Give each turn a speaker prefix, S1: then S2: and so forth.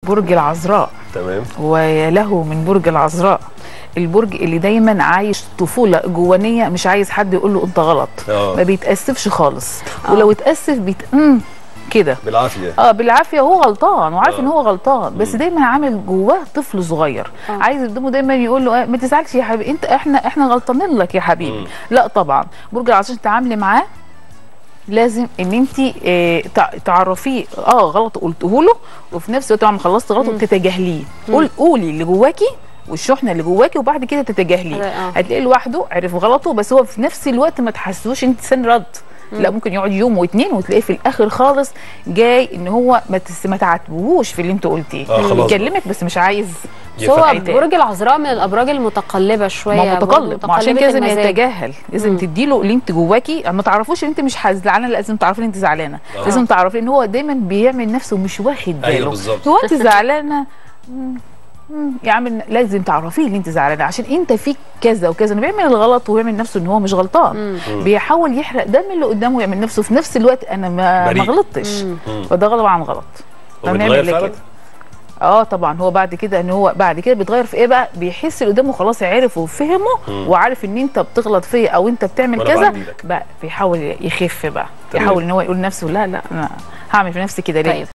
S1: برج العذراء
S2: تمام
S1: وله من برج العذراء البرج اللي دايما عايش طفوله جوانيه مش عايز حد يقول له انت غلط
S2: آه.
S1: ما بيتاسفش خالص ولو اتاسف بيت امم كده
S2: بالعافيه
S1: اه بالعافيه هو غلطان وعارف
S2: آه.
S1: ان هو غلطان بس دايما عامل جواه طفل صغير
S3: آه.
S1: عايز قدامه دايما يقول له آه، ما تزعلش يا حبيبي انت احنا احنا غلطانين لك يا حبيبي
S2: مم.
S1: لا طبعا برج العذراء عشان تتعاملي معاه لازم ان انت اه تع- تعرفيه اه غلط قلته له وفي نفس الوقت لما خلصت غلطه تتجاهليه قول قولي اللي جواكي والشحنه اللي جواكي وبعد كده تتجاهليه
S3: آه.
S1: هتلاقيه لوحده عرف غلطه بس هو في نفس الوقت ما تحسوش انت سن رد لا ممكن يقعد يوم واتنين وتلاقيه في الاخر خالص جاي ان هو ما تس- ما تعاتبوهوش في اللي انت قلتيه
S2: آه، خلاص
S1: يكلمك بس مش عايز
S3: بس هو
S2: يفهم.
S3: برج العذراء من الابراج المتقلبه شويه
S1: ما هو
S3: برج
S1: متقلب ما عشان
S3: متقلبة
S1: كده لازم
S3: المزاج.
S1: يتجاهل لازم تديله اللي انت جواكي ما تعرفوش ان انت مش زعلانه لازم تعرفي ان انت زعلانه
S2: آه.
S1: لازم تعرفي ان هو دايما بيعمل نفسه مش واخد باله
S2: أيوة بالظبط.
S1: هو انت زعلانه مم، مم، يا عم لازم تعرفيه ان انت زعلانه عشان انت فيك كذا وكذا انه بيعمل الغلط ويعمل نفسه ان هو مش غلطان بيحاول يحرق دم اللي قدامه ويعمل نفسه في نفس الوقت انا ما ما
S2: بريء.
S1: غلطتش
S2: مم.
S1: فده غلط عن غلط
S2: هو
S1: بنعمل
S2: بيتغير
S1: ليه
S2: فعلا
S1: كده؟ اه طبعا هو بعد كده ان هو بعد كده بيتغير في ايه بقى بيحس اللي قدامه خلاص عرف وفهمه
S2: مم.
S1: وعارف ان انت بتغلط فيا او انت بتعمل
S2: وأنا
S1: كذا
S2: بعديلك.
S1: بقى بيحاول يخف بقى
S2: تمام.
S1: يحاول ان هو يقول لنفسه لا لا انا هعمل في نفسي كده ليه
S3: طيب